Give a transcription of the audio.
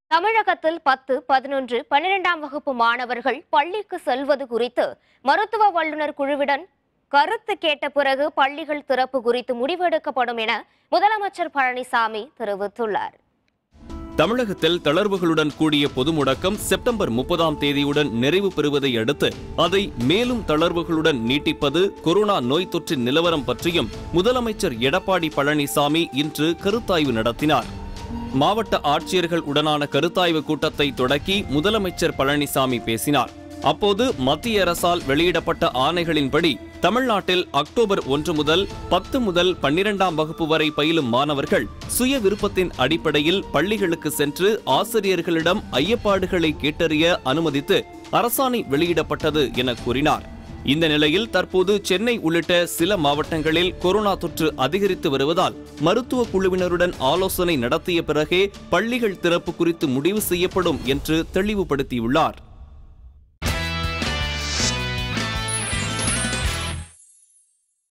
தமிழகத்தில் பத்து பதினொன்று பன்னிரெண்டாம் வகுப்பு மாணவர்கள் பள்ளிக்கு செல்வது குறித்து மருத்துவ வல்லுநர் குழுவிடம் கருத்து கேட்ட பிறகு பள்ளிகள் திறப்பு குறித்து முடிவெடுக்கப்படும் என முதலமைச்சர் பழனிசாமி தெரிவித்துள்ளார் தமிழகத்தில் தளர்வுகளுடன் கூடிய பொது முடக்கம் செப்டம்பர் முப்பதாம் தேதியுடன் நிறைவு பெறுவதை அடுத்து அதை மேலும் தளர்வுகளுடன் நீட்டிப்பது கொரோனா நோய் தொற்றின் நிலவரம் பற்றியும் முதலமைச்சர் எடப்பாடி பழனிசாமி இன்று கருத்தாய்வு நடத்தினார் மாவட்ட ஆட்சியர்கள் உடனான கருத்தாய்வு கூட்டத்தை தொடக்கி முதலமைச்சர் பழனிசாமி பேசினார் அப்போது மத்திய அரசால் வெளியிடப்பட்ட ஆணைகளின்படி தமிழ்நாட்டில் அக்டோபர் ஒன்று முதல் பத்து முதல் பன்னிரெண்டாம் வகுப்பு வரை பயிலும் மாணவர்கள் சுய விருப்பத்தின் அடிப்படையில் பள்ளிகளுக்கு சென்று ஆசிரியர்களிடம் ஐயப்பாடுகளை கேட்டறிய அனுமதித்து அரசாணை வெளியிடப்பட்டது என கூறினார் இந்த நிலையில் தற்போது சென்னை உள்ளிட்ட சில மாவட்டங்களில் கொரோனா தொற்று அதிகரித்து வருவதால் மருத்துவ குழுவினருடன் ஆலோசனை நடத்திய பிறகே பள்ளிகள் திறப்பு குறித்து முடிவு செய்யப்படும் என்று தெளிவுபடுத்தியுள்ளார்